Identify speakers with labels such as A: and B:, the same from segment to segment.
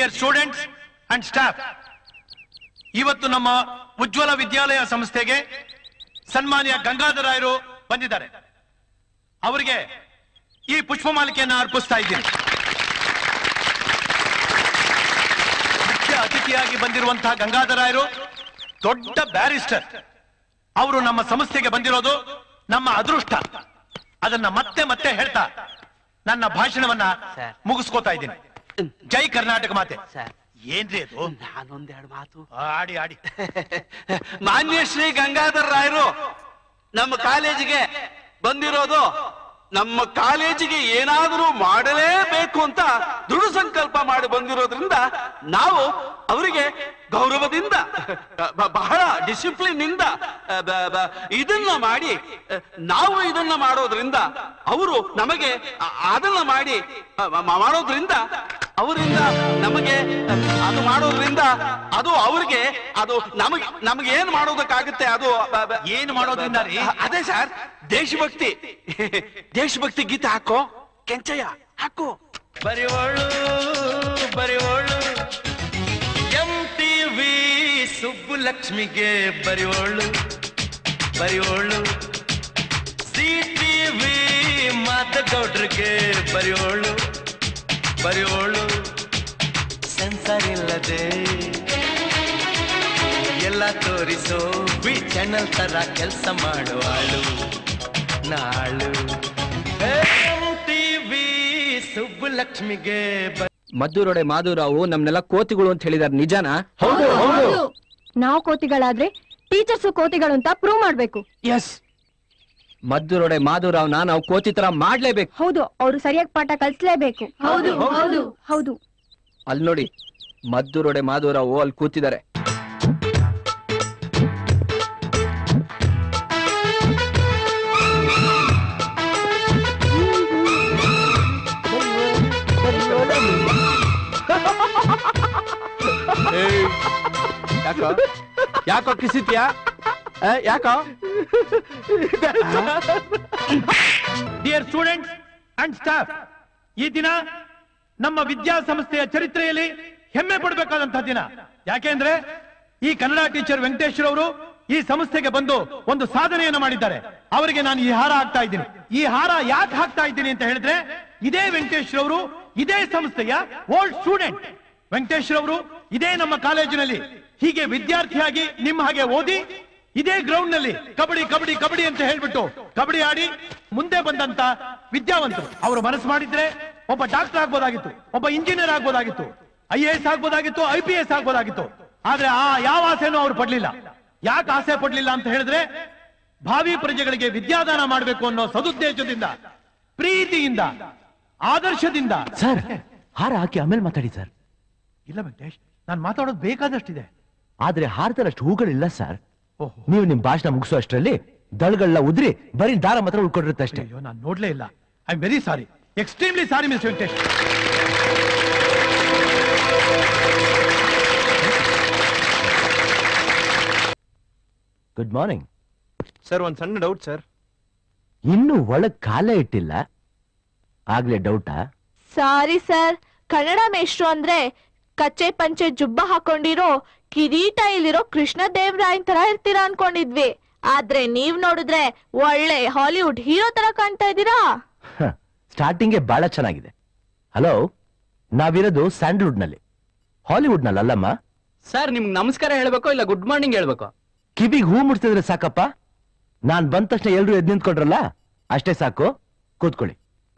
A: Dear students and staff ಇವತ್ತು ನಮ್ಮ ಉಜ್ವಲ ವಿದ್ಯಾಲಯ ಸಂಸ್ಥೆಗೆ ಸನ್ಮಾನ್ಯ ಗಂಗಾಧರಾಯರು ಬಂದಿದ್ದಾರೆ ಅವರಿಗೆ ಈ ಪುಷ್ಪಮಾಲಿಕೆಯನ್ನು ಅರ್ಪಿಸ್ತಾ ಇದ್ದೀನಿ ಮುಖ್ಯ ಅತಿಥಿಯಾಗಿ ಬಂದಿರುವಂತಹ ಗಂಗಾಧರಾಯರು ದೊಡ್ಡ ಬ್ಯಾರಿಸ್ಟರ್ ಅವರು ನಮ್ಮ ಸಂಸ್ಥೆಗೆ ಬಂದಿರೋದು ನಮ್ಮ ಅದೃಷ್ಟ ಅದನ್ನ ಮತ್ತೆ ಮತ್ತೆ ಹೇಳ್ತಾ ನನ್ನ ಭಾಷಣವನ್ನ
B: ಸರ್.
A: ಮುಗಿಸ್ಕೋತಾ ಇದ್ದೀನಿ ಜೈ ಕರ್ನಾಟಕ ಮಾತೆ
B: ಸರ್
A: ಏನ್ರಿ ಅದು
B: ನಾನೊಂದೆರಡು ಮಾತು
A: ಆಡಿ ಆಡಿ
B: ಮಾನ್ಯ ಶ್ರೀ ಗಂಗಾಧರ್ ರಾಯರು ನಮ್ಮ ಕಾಲೇಜಿಗೆ ಬಂದಿರೋದು ನಮ್ಮ ಕಾಲೇಜಿಗೆ ಏನಾದರೂ ಮಾಡಲೇಬೇಕು ಅಂತ ದೃಢ ಸಂಕಲ್ಪ ಮಾಡಿ ಬಂದಿರೋದ್ರಿಂದ ನಾವು ಅವರಿಗೆ ಗೌರವದಿಂದ ಬ- ಬಹಳ ಡಿಸಿಪ್ಲಿನ್ ಇಂದ ಅ, ಬ- ಬ- ಇದನ್ನ ಮಾಡಿ ಅ, ನಾವು ಇದನ್ನ ಮಾಡೋದ್ರಿಂದ ಅವರು ನಮಗೆ ಅ- ಅದನ್ನ ಮಾಡಿ ಅ, ಮ- ಮಾಡೋದ್ರಿಂದ ಅವರಿಂದ ನಮಗೆ ಅ, ಅದು ಮಾಡೋದ್ರಿಂದ ಅದು ಅವ್ರಿಗೆ ಅದು ನಮಗೆ ನಮಗೆ ಏನ್ ಮಾಡೋದಕ್ಕಾಗುತ್ತೆ ಅದು ಬ- ಬ-
A: ಏನು ಮಾಡೋದ್ರಿಂದ ರೀ?
B: ಅದೇ ಸರ್ ದೇಶಭಕ್ತಿ ದೇಶಭಕ್ತಿ ಗೀತೆ ಹಾಕೋ ಕೆಂಚಯ್ಯ ಹಾಕೋ
A: ಬರಿವೋಳು ಬರಿವೋಳು ಎಂ ವಿ ಸುಬ್ಬುಲಕ್ಷ್ಮಿಗೆ ಬರಿವೋಳು ಬರಿವೋಳು ಸಿ ವಿ ಮಾತಗೌಡ್ರಿಗೆ ಬರಿವೋಳು ಬರಿವೋಳು ಸೆನ್ಸರ್ ಇಲ್ಲದೆ ಎಲ್ಲ ತೋರಿಸೋ ಬಿ ಚಾನಲ್ ತರ ಕೆಲಸ ಮಾಡುವಾಳು ನಾಳು ಟಿವಿ ಸುಬ್ಬುಲಕ್ಷ್ಮಿಗೆ ಬ-
C: ಮದ್ದೂರೊಡೆ ಮಾಧುರಾವು ನಮ್ನೆಲ್ಲ ಕೋತಿಗಳು ಅಂತ ಹೇಳಿದಾರೆ ನಿಜಾನಾ
D: ನಾವು ಕೋತಿಗಳಾದ್ರೆ ಟೀಚರ್ಸ್ ಕೋತಿಗಳು ಅಂತ ಪ್ರೂವ್ ಮಾಡ್ಬೇಕು
C: ಎಸ್ ಮದ್ದೂರೊಡೆ ಮಾಧುರಾವ್ನ ನಾವು ಕೋತಿ ತರ ಮಾಡ್ಲೇಬೇಕು
D: ಹೌದು ಅವ್ರು ಸರಿಯಾಗಿ ಪಾಠ ಕಲಿಸ್ಲೇಬೇಕು ಹೌದು ಹೌದು ಹೌದು
C: ಅಲ್ಲಿ ನೋಡಿ ಮದ್ದೂರೊಡೆ ಮಾಧುರಾವು ಅಲ್ಲಿ ಕೂತಿದ್ದಾರೆ
B: ಯಾಕೋ ಯಾಕೋ ಕಿಸಿತ್ಯಾ ಆ, ಯಾಕೋ
A: ಡಿಯರ್ ಸ್ಟೂಡೆಂಟ್ಸ್ ಅಂಡ್ ಸ್ಟಾಫ್ ಈ ದಿನ ನಮ್ಮ ವಿದ್ಯಾಸಂಸ್ಥೆಯ ಚರಿತ್ರೆಯಲ್ಲಿ ಹೆಮ್ಮೆ ಪಡಬೇಕಾದಂತಹ ದಿನ ಯಾಕೆಂದ್ರೆ ಈ ಕನ್ನಡ ಟೀಚರ್ ವೆಂಕಟೇಶ್ವರ ಅವರು ಈ ಸಂಸ್ಥೆಗೆ ಬಂದು ಒಂದು ಸಾಧನೆಯನ್ನು ಮಾಡಿದ್ದಾರೆ ಅವರಿಗೆ ನಾನು ಈ ಹಾರ ಹಾಕ್ತಾ ಇದ್ದೀನಿ ಈ ಹಾರ ಯಾಕೆ ಹಾಕ್ತಾ ಇದ್ದೀನಿ ಅಂತ ಹೇಳಿದ್ರೆ ಇದೇ ವೆಂಕಟೇಶ್ವರ ಅವರು ಇದೇ ಸಂಸ್ಥೆಯ ಓಲ್ಡ್ ಸ್ಟೂಡೆಂಟ್ ವೆಂಕಟೇಶ್ವರ ಅವರು ಇದೇ ನಮ್ಮ ಕಾಲೇಜಿನಲ್ಲಿ ಹೀಗೆ ವಿದ್ಯಾರ್ಥಿಯಾಗಿ ನಿಮ್ಮ ಹಾಗೆ ಓದಿ ಇದೇ ಗ್ರೌಂಡ್ ನಲ್ಲಿ ಕಬಡ್ಡಿ ಕಬಡ್ಡಿ ಕಬಡ್ಡಿ ಅಂತ ಹೇಳ್ಬಿಟ್ಟು ಕಬಡ್ಡಿ ಆಡಿ ಮುಂದೆ ಬಂದಂತ ವಿದ್ಯಾವಂತರು ಅವರು ಮನಸ್ಸು ಮಾಡಿದ್ರೆ ಒಬ್ಬ ಡಾಕ್ಟರ್ ಆಗ್ಬೋದಾಗಿತ್ತು ಒಬ್ಬ ಇಂಜಿನಿಯರ್ ಆಗ್ಬೋದಾಗಿತ್ತು ಐ ಎ ಎಸ್ ಆಗ್ಬೋದಾಗಿತ್ತು ಐ ಪಿ ಎಸ್ ಆಗ್ಬೋದಾಗಿತ್ತು ಆದ್ರೆ ಆ ಯಾವ ಆಸೆನೂ ಅವ್ರು ಪಡ್ಲಿಲ್ಲ ಯಾಕೆ ಆಸೆ ಪಡ್ಲಿಲ್ಲ ಅಂತ ಹೇಳಿದ್ರೆ ಭಾವಿ ಪ್ರಜೆಗಳಿಗೆ ವಿದ್ಯಾದಾನ ಮಾಡಬೇಕು ಅನ್ನೋ ಸದುದ್ದೇಶದಿಂದ ಪ್ರೀತಿಯಿಂದ ಆದರ್ಶದಿಂದ
E: ಸರ್ ಹಾರ ಹಾಕಿ ಆಮೇಲೆ ಮಾತಾಡಿ ಸರ್
A: ಇಲ್ಲ ವೆಂಕಟೇಶ್ ನಾನು ಮಾತಾಡೋದು ಬೇಕಾದಷ್ಟಿದೆ
E: ಆದ್ರೆ ಹಾರದಲ್ಲಷ್ಟು ಹೂಗಳಿಲ್ಲ ಸರ್
A: ಓಹೋ
E: ನೀವು ನಿಮ್ ಭಾಷಣ ಮುಗಿಸೋ ಅಷ್ಟರಲ್ಲಿ ದಳಗಳನ್ನ ಉದ್ರಿ ಬರೀ ದಾರ ಮಾತ್ರ ಉಳ್ಕೊಂಡಿರುತ್ತೆ ಅಷ್ಟೇ
A: ಅಯ್ಯೋ ನಾನು ನೋಡ್ಲೇ ಇಲ್ಲ I am very sorry extremely sorry miss Venkatesh
E: good morning
C: sir ಒಂದ್ ಸಣ್ಣ ಡೌಟ್ ಸರ್
E: ಇನ್ನು ಒಳಗ್ ಕಾಲೇ ಇಟ್ಟಿಲ್ಲ ಆಗ್ಲೇ ಡೌಟಾ
F: ಸಾರಿ ಸರ್ ಕನ್ನಡ ಮೇಷ್ಟ್ರು ಅಂದ್ರೆ ಕಚ್ಚೆ ಪಂಚೆ ಜುಬ್ಬ ಹಾಕೊಂಡಿರೋ ಕಿರೀಟ ಇಲ್ಲಿರೋ ಕೃಷ್ಣ ದೇವರಾಯನ್ ತರ ಇರ್ತೀರಾ ಅನ್ಕೊಂಡಿದ್ವಿ ಆದ್ರೆ ನೀವ್ ನೋಡಿದ್ರೆ ಒಳ್ಳೆ ಹಾಲಿವುಡ್ ಹೀರೋ ತರ ಕಾಣ್ತಾ ಇದ್ದೀರಾ
E: ಸ್ಟಾರ್ಟಿಂಗ್ಗೆ ಬಹಳ ಚೆನ್ನಾಗಿದೆ ಹಲೋ ನಾವಿರೋದು ಸ್ಯಾಂಡಲ್ವುಡ್ ನಲ್ಲಿ ಹಾಲಿವುಡ್ ನಲ್ಲಿ ಅಲ್ಲಮ್ಮ
C: ಸರ್ ನಿಮ್ಗೆ ನಮಸ್ಕಾರ ಹೇಳ್ಬೇಕೋ ಇಲ್ಲ ಗುಡ್ ಮಾರ್ನಿಂಗ್ ಹೇಳ್ಬೇಕೋ
E: ಕಿವಿಗ್ ಹೂ ಮುಡ್ತಿದ್ರೆ ಸಾಕಪ್ಪ ನಾನ್ ಬಂದ ತಕ್ಷಣ ಎಲ್ರು ಎದ್ ನಿಂತ್ಕೊಂಡ್ರಲ್ಲ ಅಷ್ಟೇ ಸಾಕು ಕೂತ್ಕೊಳ್ಳಿ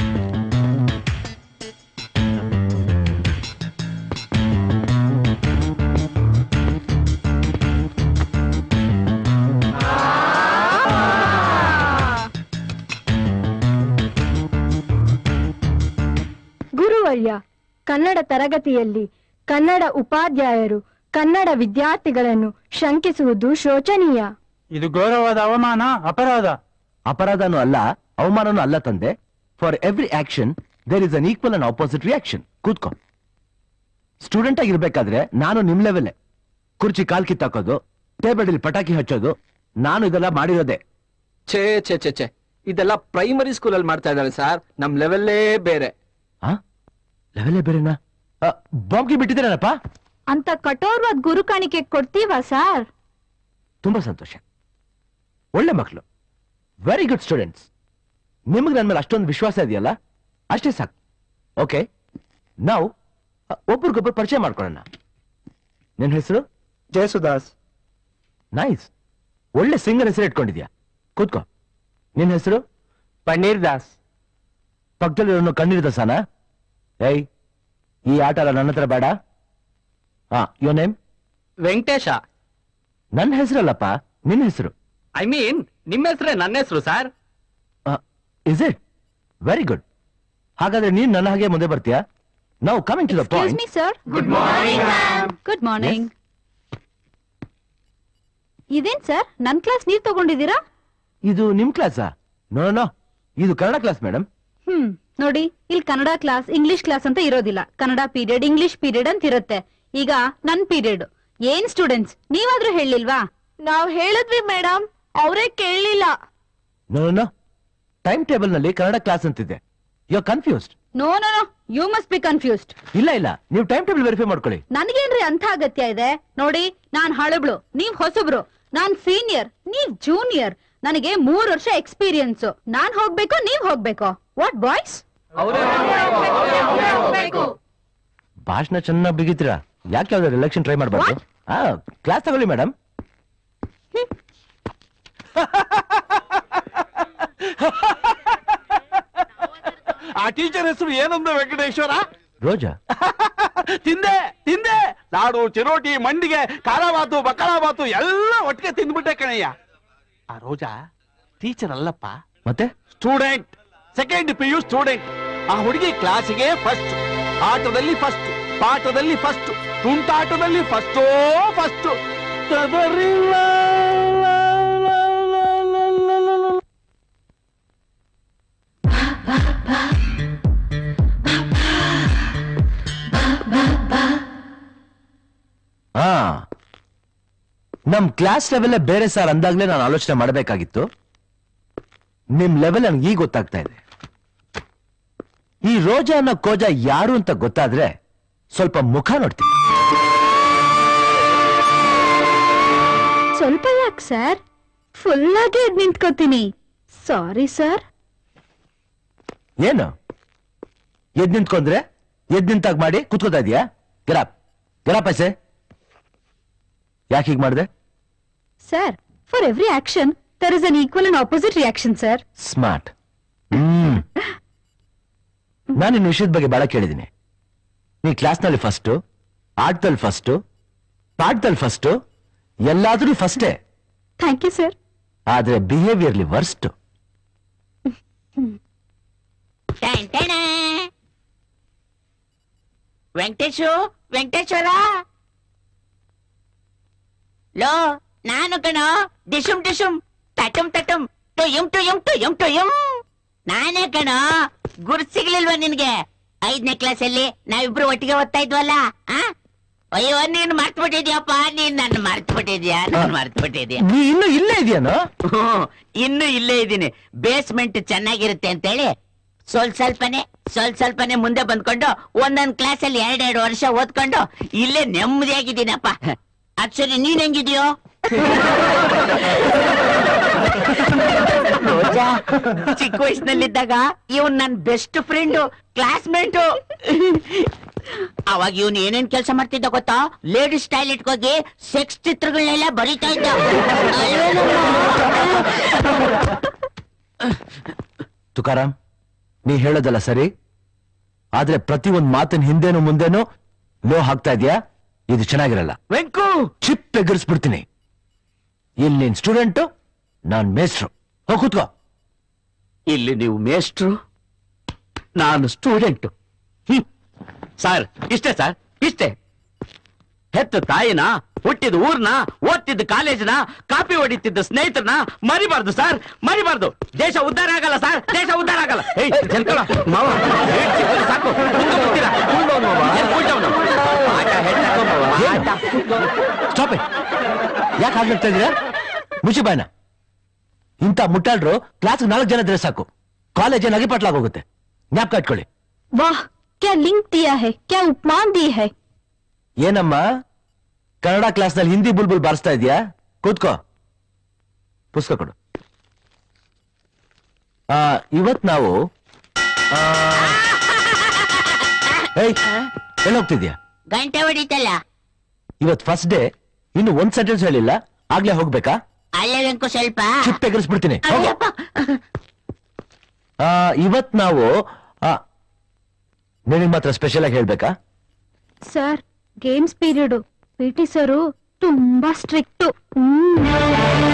D: ಗುರುವರ್ಯ ಕನ್ನಡ ತರಗತಿಯಲ್ಲಿ ಕನ್ನಡ ಉಪಾಧ್ಯಾಯರು ಕನ್ನಡ ವಿದ್ಯಾರ್ಥಿಗಳನ್ನು ಶಂಕಿಸುವುದು ಶೋಚನೀಯ
G: ಇದು ಗೌರವದ ಅವಮಾನ ಅಪರಾಧ
E: ಅಪರಾಧನೂ ಅಲ್ಲ ಅವಮಾನನೂ ಅಲ್ಲ ತಂದೆ for every action there is an equal and opposite reaction ಕೂತ್ಕೊ ಸ್ಟೂಡೆಂಟ್ ಆಗಿರ್ಬೇಕಾದ್ರೆ ನಾನು ನಿಮ್ ಲೆವೆಲ್ ಕುರ್ಚಿ ಕಾಲ್ ಕಿತ್ತಾಕೋದು ಟೇಬಲ್ ಇಲ್ಲಿ ಪಟಾಕಿ ಹಚ್ಚೋದು ನಾನು ಇದೆಲ್ಲ ಮಾಡಿರೋದೆ
C: ಛೇ ಛೇ ಛೇ ಛೇ ಇದೆಲ್ಲ ಪ್ರೈಮರಿ ಸ್ಕೂಲ್ ಅಲ್ಲಿ ಮಾಡ್ತಾ ಇದ್ದಾರೆ ಸರ್ ನಮ್ ಲೆವೆಲ್ಲೇ ಬೇರೆ
E: ಆ ಲೆವೆಲೇ ಬೇರೆನಾ ಬಾಂಬ್ಗೆ ಬಿಟ್ಟಿದ್ದೀರನಪ್ಪ
D: ಅಂತ ಕಠೋರವಾದ ಗುರು ಕಾಣಿಕೆ ಕೊಡ್ತೀವಾ ಸರ್
E: ತುಂಬಾ ಸಂತೋಷ ಒಳ್ಳೆ ಮಕ್ಕಳು ವೆರಿ ಗುಡ್ ಸ್ಟೂಡೆಂಟ್ಸ್ ನಿಮಗೆ ನನ್ನ ಮೇಲೆ ಅಷ್ಟೊಂದು ವಿಶ್ವಾಸ ಇದೆಯಲ್ಲ ಅಷ್ಟೇ ಸಾಕು ಓಕೆ ನಾವು ಅ, ಒಬ್ರಿಗೊಬ್ರು ಪರಿಚಯ ಮಾಡ್ಕೊಳ್ಳೋಣ ನಿನ್ನ ಹೆಸರು
G: ಜಯಸುದಾಸ್
E: ನೈಸ್ ಒಳ್ಳೆ ಸಿಂಗರ್ ಹೆಸರು ಇಟ್ಕೊಂಡಿದ್ಯಾ ಕೂತ್ಕೋ ನಿನ್ನ ಹೆಸರು
G: ಪನ್ನೀರ್ ದಾಸ್
E: ಪಕ್ಕದಲ್ಲಿರೋ ಕಣ್ಣೀರ್ ದಸಾನ ಏಯ್ ಈ ಆಟ ಎಲ್ಲ ನನ್ನ ಹತ್ರ ಬೇಡ ಹಾ ಯೋ ನೇಮ್
C: ವೆಂಕಟೇಶ
E: ನನ್ನ ಹೆಸರಲ್ಲಪ್ಪ ನಿನ್ನ ಹೆಸರು
C: ಐ ಮೀನ್ ನಿಮ್ಮ ಹೆಸರೇ ನನ್ನ ಹೆಸರು sir
E: is it very good ಹಾಗಾದ್ರೆ ನೀನ್ ನನ್ನ ಹಾಗೆ ಮುಂದೆ ಬರ್ತೀಯಾ ನಾವು coming to the
D: excuse
E: point
D: me sir good morning good morning ಇದೇನ್ ಸರ್ ನನ್ ಕ್ಲಾಸ್ ನೀವ್ ತಗೊಂಡಿದ್ದೀರಾ
E: ಇದು ನಿಮ್ ಕ್ಲಾಸಾ ನೋ ನೋ ಇದು ಕನ್ನಡ ಕ್ಲಾಸ್ ಮೇಡಮ್
H: ಹ್ಮ್ ನೋಡಿ ಇಲ್ಲಿ ಕನ್ನಡ ಕ್ಲಾಸ್ ಇಂಗ್ಲಿಷ್ ಕ್ಲಾಸ್ ಅಂತ ಇರೋದಿಲ್ಲ ಕನ್ನಡ ಪೀರಿಯಡ್ ಇಂಗ್ಲಿಷ್ ಪೀರಿಯಡ್ ಅಂತ ಇರುತ್ತೆ ಈಗ ನನ್ ಪೀರಿಯಡ್ ಏನ್ ಸ್ಟೂಡೆಂಟ್ಸ್ ನೀವಾದ್ರೂ ಹೇಳಿಲ್ವಾ
F: ನಾವ್ ಹೇಳಿದ್ವಿ ಮೇಡಮ್ ಅವರೇ ಕೇಳಲಿಲ್ಲ
E: ನೋ ನೋ ಟೈಮ್ ಟೇಬಲ್ ನಲ್ಲಿ ಕನ್ನಡ ಕ್ಲಾಸ್ ಅಂತಿದೆ you confused
H: no no no you must be confused
E: ಇಲ್ಲ ಇಲ್ಲ ನೀವು ಟೈಮ್ ಟೇಬಲ್ ವೆರಿಫೈ ಮಾಡ್ಕೊಳ್ಳಿ
H: ನನ್ಗೇನ್ರಿ ಅಂತ ಅಗತ್ಯ ಇದೆ ನೋಡಿ ನಾನ್ ಹಳಬ್ಳು ನೀವ್ ಹೊಸಬ್ರು ನಾನ್ ಸೀನಿಯರ್ ನೀವ್ ಜೂನಿಯರ್ ನನಗೆ ಮೂರ್ ವರ್ಷ ಎಕ್ಸ್ಪೀರಿಯನ್ಸ್ ನಾನ್ ಹೋಗ್ಬೇಕು ನೀವ್ ಹೋಗ್ಬೇಕು ವಾಟ್ ಬಾಯ್ಸ್
E: ಭಾಷಣ ಚೆನ್ನಾಗಿ ಬಿಗಿತೀರಾ ಯಾಕೆ ಯಾವ್ದಾದ್ರು ಎಲೆಕ್ಷನ್ ಟ್ರೈ ಮಾಡಬಾರ್ದು ಹಾ ಕ್ಲಾಸ್ ತಗೊಳ್ಳಿ ಮೇಡಮ್
B: ಆ ಟೀಚರ್ ಹೆಸರು ಏನಂದ ವೆಂಕಟೇಶ್ವರ
E: ರೋಜಾ
B: ತಿಂದೆ ತಿಂದೆ ಲಾಡು ಚಿರೋಟಿ ಮಂಡಿಗೆ ಖಾರಾಬಾತು ಬಕರಾಬಾತು ಎಲ್ಲ ಒಟ್ಟಿಗೆ ತಿಂದ್ಬಿಟ್ಟೆ ಕಣಯ್ಯ ಆ ರೋಜಾ ಟೀಚರ್ ಅಲ್ಲಪ್ಪ
E: ಮತ್ತೆ
B: student second P U student ಆ ಹುಡುಗಿ ಕ್ಲಾಸಿಗೆ ಫಸ್ಟ್ ಆಟದಲ್ಲಿ ಫಸ್ಟ್ ಪಾಠದಲ್ಲಿ ಫಸ್ಟ್ ತುಂಟಾಟದಲ್ಲಿ ಫಸ್ಟೋ ಫಸ್ಟ್
E: ಹಾ ನಮ್ ಕ್ಲಾಸ್ ಲೆವೆಲ್ ಬೇರೆ ಸರ್ ಅಂದಾಗ್ಲೇ ನಾನು ಆಲೋಚನೆ ಮಾಡಬೇಕಾಗಿತ್ತು ನಿಮ್ ಲೆವೆಲ್ ನನ್ಗೆ ಈಗ ಗೊತ್ತಾಗ್ತಾ ಇದೆ ಈ ರೋಜಾ ಅನ್ನೋ ಕೋಜಾ ಯಾರು ಅಂತ ಗೊತ್ತಾದ್ರೆ ಸ್ವಲ್ಪ ಮುಖ ನೋಡ್ತೀನಿ
H: ಸ್ವಲ್ಪ ಯಾಕೆ ಸರ್ ಫುಲ್ ಆಗಿ ಎದ್ ನಿಂತ್ಕೋತೀನಿ ಸಾರಿ ಸರ್
E: ಏನು ಎದ್ ನಿಂತ್ಕೊಂಡ್ರೆ ಎದ್ ನಿಂತಾಗ ಮಾಡಿ ಕುತ್ಕೋತಾ ಇದೀಯಾ ಗಿರಾಪ್ ಗಿರಾಪ್ ಐಸೆ ಯಾಕೆ ಹೀಗ್ ಮಾಡಿದೆ
H: sir for every action there is an equal and opposite reaction sir
E: smart hmm ನಾನು ನಿನ್ನ ವಿಷಯದ ಬಗ್ಗೆ ಬಹಳ ಕೇಳಿದ್ದೀನಿ ನೀ ಕ್ಲಾಸ್ನಲ್ಲಿ ಫಸ್ಟು ಆಟದಲ್ಲಿ ಫಸ್ಟು ಪಾಠದಲ್ಲಿ ಫಸ್ಟು ಎಲ್ಲಾದ್ರೂ ಫಸ್ಟೇ
H: ಥ್ಯಾಂಕ್ ಯು ಸರ್
E: ಆದ್ರೆ ಬಿಹೇವಿಯರ್ಲಿ worst
I: ten ten. Venkatesh Venkateshwara ಲೋ ನಾನು ಕಣೋ ಡಿಶುಮ್ ಡಿಶುಮ್ ತಟುಮ್ ತಟುಮ್ ಟುಯುಮ್ ಟುಯುಮ್ ಟುಯುಮ್ ಟುಯುಮ್ ನಾನೇ ಕಣೋ ಗುರ್ ಸಿಗ್ಲಿಲ್ವಾ ನಿನ್ಗೆ ಐದನೇ ಕ್ಲಾಸ್ ಅಲ್ಲಿ ನಾವಿಬ್ರು ಒಟ್ಟಿಗೆ ಓದ್ತಾ ಇದ್ವಲ್ಲ ಆ ಅಯ್ಯೋ ನೀನ್ ಮರ್ತ್ ಬಿಟ್ಟಿದ್ಯಪ್ಪ ನೀನ್ ನನ್ನ ಮರ್ತ್ ಬಿಟ್ಟಿದ್ಯಾ ನನ್ ಮರ್ತ್ ಬಿಟ್ಟಿದ್ಯಾ
E: ನೀ ಇನ್ನು ಇಲ್ಲೇ ಇದೆಯೇನೋ
I: ಹ್ಮ್, ಇನ್ನು ಇಲ್ಲೇ ಇದ್ದೀನಿ ಬೇಸ್ಮೆಂಟ್ ಚೆನ್ನಾಗಿರುತ್ತೆ ಅಂತೇಳಿ ಸ್ವಲ್ಪ ಸ್ವಲ್ಪನೇ ಸ್ವಲ್ಪ ಸ್ವಲ್ಪನೇ ಮುಂದೆ ಬಂದ್ಕೊಂಡು ಒಂದೊಂದ್ ಕ್ಲಾಸ್ ಅಲ್ಲಿ ಎರಡೆರಡು ವರ್ಷ ಓದ್ಕೊಂಡು ಇಲ್ಲೇ ನೆಮ್ಮದಿಯಾಗಿದ್ದೀನಪ್ಪ ಅದ್ ಸರಿ ನೀನ್ ಹೆಂಗಿದ್ಯೋ ರೋಜಾ ಚಿಕ್ಕ ವಯಸ್ಸಿನಲ್ಲಿದ್ದಾಗ ಇವನ್ ನನ್ ಬೆಸ್ಟ್ ಫ್ರೆಂಡು ಕ್ಲಾಸ್ಮೇಟು ಅವಾಗ ಇವನ್ ಏನೇನ್ ಕೆಲಸ ಮಾಡ್ತಿದ್ದ ಗೊತ್ತಾ ಲೇಡೀಸ್ ಟಾಯ್ಲೆಟ್ ಹೋಗಿ ಸೆಕ್ಸ್ ಚಿತ್ರಗಳನ್ನೆಲ್ಲ ಬರಿತಾ ಇದ್ದ ಅಲ್ವೇನಮ್ಮ?
E: ತುಕಾರಾಮ್ ನೀ ಹೇಳೋದಲ್ಲ ಸರಿ ಆದ್ರೆ ಪ್ರತಿ ಒಂದ್ ಮಾತಿನ ಹಿಂದೆನೂ ಮುಂದೆನೂ ಲೋ ಹಾಕ್ತಾ ಇದೀಯಾ ಇದು ಚೆನ್ನಾಗಿರಲ್ಲ
B: ವೆಂಕು
E: ಚಿಪ್ ಎಗರಿಸ್ಬಿಡ್ತೀನಿ ಇಲ್ಲಿ ನೀನ್ ಸ್ಟೂಡೆಂಟು ನಾನ್ ಮೇಸ್ಟ್ರು ಹೋಗ್ ಕೂತ್ಕೋ
B: ಇಲ್ಲಿ ನೀವು ಮೇಷ್ಟ್ರು ನಾನು ಸ್ಟೂಡೆಂಟ್ ಸರ್ ಇಷ್ಟೇ ಸರ್ ಇಷ್ಟೇ ಹೆತ್ತ ತಾಯಿನ ಹುಟ್ಟಿದ ಊರ್ನ ಓದ್ತಿದ್ದ ಕಾಲೇಜಿನ ಕಾಪಿ ಹೊಡಿತಿದ್ದ ಸ್ನೇಹಿತರನ್ನ ಮರಿಬಾರ್ದು ಸರ್ ಮರಿಬಾರ್ದು ದೇಶ ಉದ್ಧಾರ ಆಗಲ್ಲ ಸರ್ ದೇಶ ಉದ್ಧಾರ ಆಗಲ್ಲ ಏಯ್, ಜಲ್ಕೊಳ, ಮಾವ, ಏಟ್ ಸಿಕ್ಕಿದ್ರೆ ಸಾಕು ಕುಂತ್ಕೊ ಬಿಡ್ತೀರಾ? ಎಲ್ಲಿ ಕೂಳ್ದವ್ನು? ಆಟ ಹೆಣ್ಣಾಕೋ ಮಾವ, ಆಟ.
E: ಸ್ಟಾಪ್ ಇಟ್ ಯಾಕೆ ಹಾಗ್ಲಿಗ್ತಾ ಇದೀರಾ ಮುಚ್ಚಿ ಬಾಯ್ನ ಇಂಥ ಮುಟ್ಟಾಳ್ರು ಕ್ಲಾಸ್ ನಾಲ್ಕು ಜನ ಇದ್ರೆ ಸಾಕು ಕಾಲೇಜ್ ನಗಿಪಟ್ಲಾಗೋಗುತ್ತೆ ಜ್ಞಾಪಕ ಇಟ್ಕೊಳ್ಳಿ
H: ವಾಹ್
D: क्या लिंक दिया है क्या उपमान दी है
E: ಏನಮ್ಮ ಕನ್ನಡ ಕ್ಲಾಸ್ನಲ್ಲಿ ಹಿಂದಿ ಬುಲ್ಬುಲ್ ಬಾರಿಸ್ತಾ ಇದೆಯಾ ಕೂತ್ಕೋ ಪುಸ್ತಕ ಕೊಡು ಆ, ಇವತ್ ನಾವು ಆ, ಏಯ್ ಎಲ್ಲಿ ಹೋಗ್ತಿದ್ಯಾ
I: ಗಂಟೆ ಹೊಡಿತಲ್ಲ
E: ಇವತ್ ಫಸ್ಟ್ ಡೇ ಇನ್ನು ಒಂದ್ ಸೆಂಟೆನ್ಸ್ ಹೇಳಿಲ್ಲ ಆಗ್ಲೇ ಹೋಗ್ಬೇಕಾ
I: ಅಲ್ಲೇ ವೆಂಕು ಸ್ವಲ್ಪ
E: ಚಿಪ್ ಎಗರಿಸ್ಬಿಡ್ತೀನಿ ಹೋಗು.
I: ಅಯ್ಯಪ್ಪ.
E: ಆ, ಇವತ್ ನಾವು ನಿನಗೆ ಮಾತ್ರ ಸ್ಪೆಷಲ್ ಆಗಿ ಹೇಳ್ಬೇಕಾ
D: sir games period P T sir ತುಂಬಾ ಸ್ಟ್ರಿಕ್ಟ್ ಹ್ಮ್